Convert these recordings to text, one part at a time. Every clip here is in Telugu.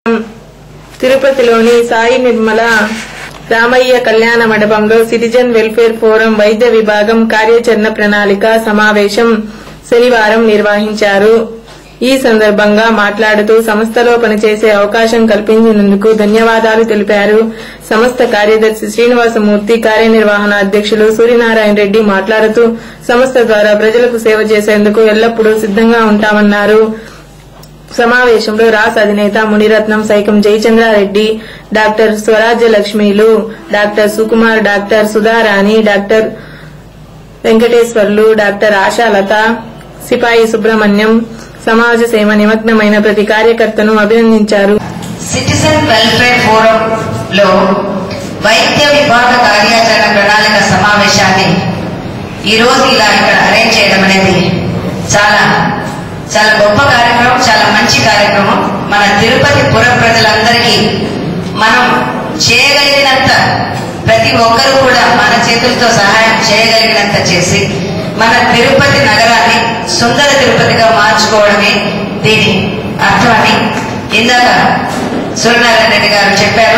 తిరుపతిలోని సాయి నిర్మల రామయ్య కళ్యాణ మండపంలో సిటిజన్ వెల్ఫేర్ ఫోరం వైద్య విభాగం కార్యాచరణ ప్రణాళిక సమావేశం శనివారం నిర్వహించారు ఈ సందర్భంగా మాట్లాడుతూ సంస్థలో పనిచేసే అవకాశం కల్పించినందుకు ధన్యవాదాలు తెలిపారు సంస్థ కార్యదర్శి శ్రీనివాసమూర్తి కార్యనిర్వహణ అధ్యక్షులు సూర్యనారాయణ రెడ్డి మాట్లాడుతూ సంస్థ ద్వారా ప్రజలకు సేవ చేసేందుకు ఎల్లప్పుడూ సిద్ధంగా ఉంటామన్నారు సమావేశంలో రాస్ అధినేత మునిరత్నం సైకం జయచంద్రారెడ్డి డాక్టర్ స్వరాజ్య లక్ష్మీలు doctor Sukumar doctor Sudharani doctor Venkateswarlu doctor Ashalatha Sipayi Subrahmanyam సమాజ సేవ నిమగ్నమైన ప్రతి కార్యకర్తను అభినందించారు సిటిజన్ వెల్ఫేర్ ఫోరం లో వైద్య విభాగ కార్యాచరణ ప్రణాళిక సమావేశాన్ని ఈ రోజు ఇలా ఇక్కడ అరేంజ్ చేయడం అనేది చాలా చాలా గొప్ప కార్యక్రమం చాలా మంచి కార్యక్రమం మన తిరుపతి పుర ప్రజలందరికీ మనం చేయగలిగినంత ప్రతి ఒక్కరూ కూడా మన చేతులతో సహాయం చేయగలిగినంత చేసి మన తిరుపతి నగరాన్ని సుందర తిరుపతిగా మార్చుకోవడమే దీని అర్థమని ఇందాక సూర్యనారాయణ రెడ్డి గారు చెప్పారు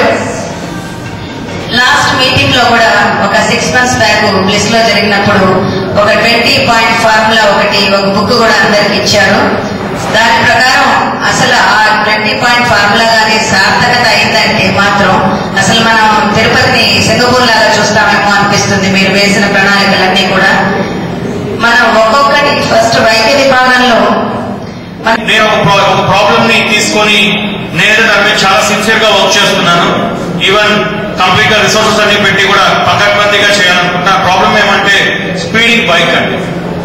లాస్ట్ మీటింగ్ లో కూడా ఒక సిక్స్ మంత్స్ బ్యాక్ లిస్ట్ లో జరిగినప్పుడు ఒక ట్వంటీ పాయింట్ ఫార్ములా ఒకటి ఒక బుక్ కూడా అందరికి ఇచ్చారు దాని ప్రకారం అసలు ఆ ట్వంటీ పాయింట్ ఫార్ములా గానీ సార్థకత అయిందంటే మాత్రం అసలు మనం తిరుపతిని సింగపూర్ లాగా చూస్తామేమో అనిపిస్తుంది మీరు వేసిన ప్రణాళికలన్నీ కూడా మనం ఒక్కొక్కటి ఫస్ట్ వైద్య విభాగంలో మన నేను ఒక ప్రా- ఒక ప్రాబ్లమ్ ని తీసుకొని నేను దాని మీద చాలా సిన్సియర్ గా వర్క్ చేస్తున్నాను ఈవెన్ కంప్లీట్ గా రిసోర్సెస్ అన్ని పెట్టి కూడా పకడ్బందీగా చేయాలనుకుంటున్నా ప్రాబ్లం ఏమంటే స్పీడింగ్ బైక్ అండి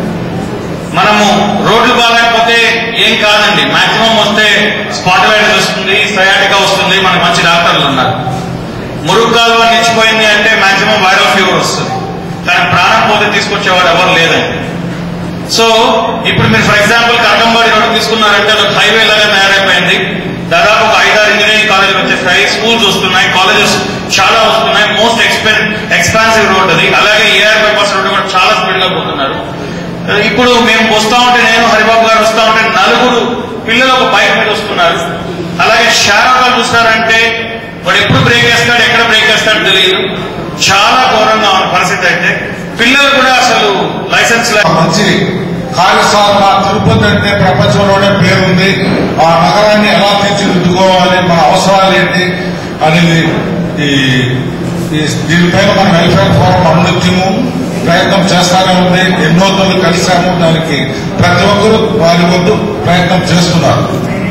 మనము రోడ్లు బాగాలేకపోతే ఏం కాదండి మాక్సిమం వస్తే స్పాటిలైటిస్ వస్తుంది సయాటికా వస్తుంది మనకు మంచి డాక్టర్లు ఉన్నారు మురుగ్గాలు నిచ్చిపోయింది అంటే మాక్సిమం వైరల్ ఫీవర్ వస్తుంది కానీ ప్రాణం పోతే తీసుకొచ్చేవాడు ఎవరు లేదండి సో ఇప్పుడు మీరు ఫర్ ఎగ్జాంపుల్ కరకంబాడి రోడ్డు తీసుకున్నారంటే ఒక హైవే లాగా తయారైపోయింది దాదాపు ఒక ఐదారు ఇంజనీరింగ్ కాలేజీలు వచ్చేస్తాయి స్కూల్స్ వస్తున్నాయి కాలేజెస్ చాలా వస్తున్నాయి మోస్ట్ ఎక్స్పెన్ ఎక్స్పాన్సివ్ రోడ్ అది అలాగే ఏఆర్ బైపాస్ రోడ్డు కూడా చాలా స్పీడ్ గా పోతున్నారు ఇప్పుడు మేము వస్తా ఉంటే నేను హరిబాబు గారు వస్తా ఉంటే నలుగురు పిల్లలు ఒక బైక్ మీద వస్తున్నారు అలాగే షారోగాలు చూస్తున్నారంటే వాడు ఎప్పుడు బ్రేక్ వేస్తాడు ఎక్కడ బ్రేక్ వేస్తాడు తెలియదు చాలా ఘోరంగా ఉన్న పరిస్థితి అయితే పిల్లలు కూడా అసలు లైసెన్స్ లే- మంచి కార్యశాల తిరుపతి అంటే ప్రపంచంలోనే పేరుంది ఆ నగరాన్ని ఎలా తీర్చిదిద్దుకోవాలి మన అవసరాలు ఏంటి అనేది ఈ ఈ దీనిపైన మన వెల్ఫేర్ ఫోరం అనునిత్యము ప్రయత్నం చేస్తానే ఉంది ఎన్నో తోలు కలిసాము దానికి ప్రతి ఒక్కరూ వారి వద్దు ప్రయత్నం చేస్తున్నారు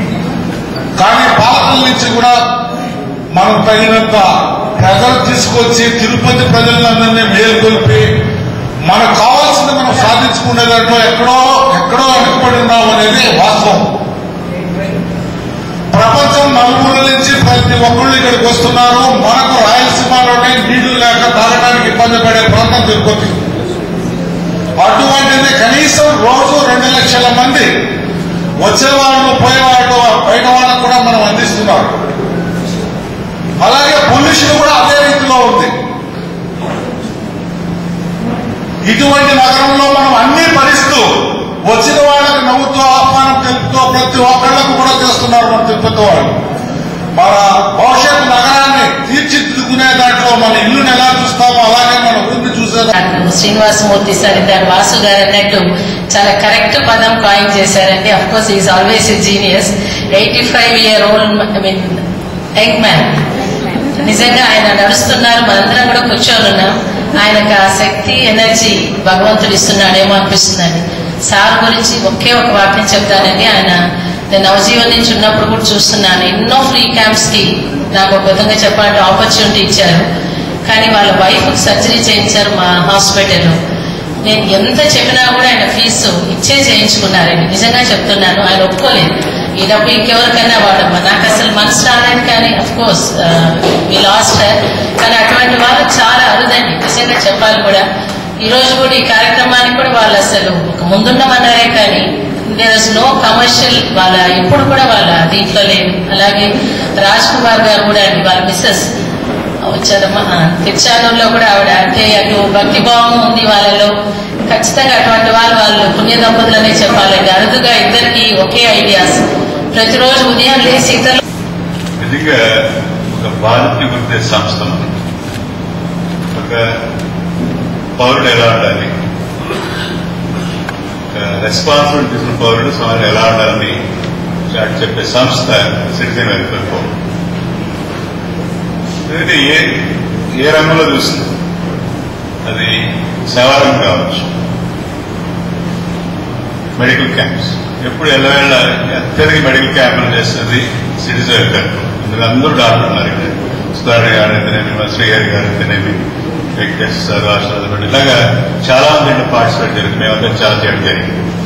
కానీ పాలకుల నుంచి కూడా మనం తగినంత ప్రజలు తీసుకొచ్చి తిరుపతి ప్రజలందరినీ మేల్కొల్పి మనకు కావాల్సింది మనం సాధించుకునే దాంట్లో ఎక్కడో ఎక్కడో వెనకబడి ఉన్నాం అనేది వాస్తవం ప్రపంచం నలుమూల నుంచి ప్రతి ఒక్కళ్ళు ఇక్కడికి వస్తున్నారు మనకు రాయలసీమలోనే నీళ్లు లేక తాగడానికి ఇబ్బంది పడే ప్రాంతం తిరుపతి అటువంటిది కనీసం రోజు రెండు లక్షల మంది వచ్చేవాళ్ళు పోయేవాళ్ళు బయట వాళ్ళకు కూడా మనం అందిస్తున్నాం అలాగే పొల్యూషన్ కూడా అదే రీతిలో ఉంది ఇటువంటి నగరంలో మనం అన్ని భరిస్తూ వచ్చిన వాళ్ళకి నవ్వుతూ ఆహ్వానం తెలుపుతూ ప్రతి ఒక్కళ్ళకు కూడా చేస్తున్నారు మన తిరుపతి వాళ్ళు మన భవిష్యత్ నగరాన్ని తీర్చిదిద్దుకునే దాంట్లో మన ఇల్లుని ఎలా చూస్తామో అలాగే మన ఊరిని చూసేదా నాకు శ్రీనివాసమూర్తి సార్ ఇందాక వాసు గారు అన్నట్టు చాలా కరెక్ట్ పదం కాయిన్ చేశారండి of course is always a genius eighty five year old I mean young man నిజంగా ఆయన నడుస్తున్నారు మనందరం కూడా కూర్చొని ఉన్నాం ఆయనకు ఆ శక్తి ఎనర్జీ భగవంతుడు ఇస్తున్నాడేమో అనిపిస్తుందండి సార్ గురించి ఒకే ఒక వాక్యం చెప్తానండి ఆయన నేను నవజీవన్ నుంచి ఉన్నప్పుడు కూడా చూస్తున్నాను ఎన్నో ఫ్రీ క్యాంప్స్ కి నాకు ఒక విధంగా చెప్పాలంటే ఆపర్చునిటీ ఇచ్చారు కానీ వాళ్ళ వైఫ్ సర్జరీ చేయించారు మా హాస్పిటల్లో నేను ఎంత చెప్పినా కూడా ఆయన ఫీజు ఇచ్చే చేయించుకున్నారండి నిజంగా చెప్తున్నాను ఆయన ఒప్పుకోలేదు ఈ డబ్బు ఇంకెవరికైనా వాడమ్మా నాకు అసలు మనసు రాలేదు కానీ అఫ్ కోర్స్ మీ లాస్ట్ కానీ అటువంటి వాళ్ళు చాలా అరుదండి నిజంగా చెప్పాలి కూడా ఈ రోజు కూడా ఈ కార్యక్రమానికి కూడా వాళ్ళు అసలు ఒక ముందున్నామన్నారే కానీ దేర్ ఇస్ నో కమర్షియల్ వాళ్ళ ఎప్పుడు కూడా వాళ్ళ దీంట్లో లేదు అలాగే రాజ్ కుమార్ గారు కూడా అండి వాళ్ళ మిస్సెస్ వచ్చారమ్మా ఆ, తిరుచానూరులో కూడా ఆవిడ అంటే అటు భక్తి భావం ఉంది వాళ్ళలో ఖచ్చితంగా అటువంటి వాళ్ళు వాళ్ళు పుణ్య దంపతులనే చెప్పాలండి అరుదుగా ఇద్దరికి ఒకే ఐడియాస్ ప్రతిరోజు ఉదయం లేచి ఇతరులు నిజంగా ఒక బాధితుని గుర్తే సంస్థ మనం. ఒక పౌరుడు ఎలా ఉండాలి ఒక రెస్పాన్సిబిలిటీ తీసుకున్న పౌరుడు సమాజం ఎలా ఉండాలని చాటి చెప్పే సంస్థ సిటిజన్ వెల్ఫేర్ ఫోరం ఎందుకంటే ఏ ఏ రంగంలో చూస్తుంది అది సేవారంగం కావచ్చు మెడికల్ క్యాంప్స్ ఎప్పుడు ఎల్లవేళ అత్యధిక మెడికల్ క్యాంపులు చేస్తుంది సిటిజన్ వెల్ఫేర్ ఇందులో అందరూ డాక్టర్ ఉన్నారు ఇక్కడ సుధాకర్ గారు అయితేనేమి మా శ్రీహరి గారు అయితేనేమి వెంకటేశ్వర సార్ ఆశ్రద్ ఇలాగా చాలా మంది పార్టిసిపేట్ జరిగింది మేమంతా చాలా చేయడం జరిగింది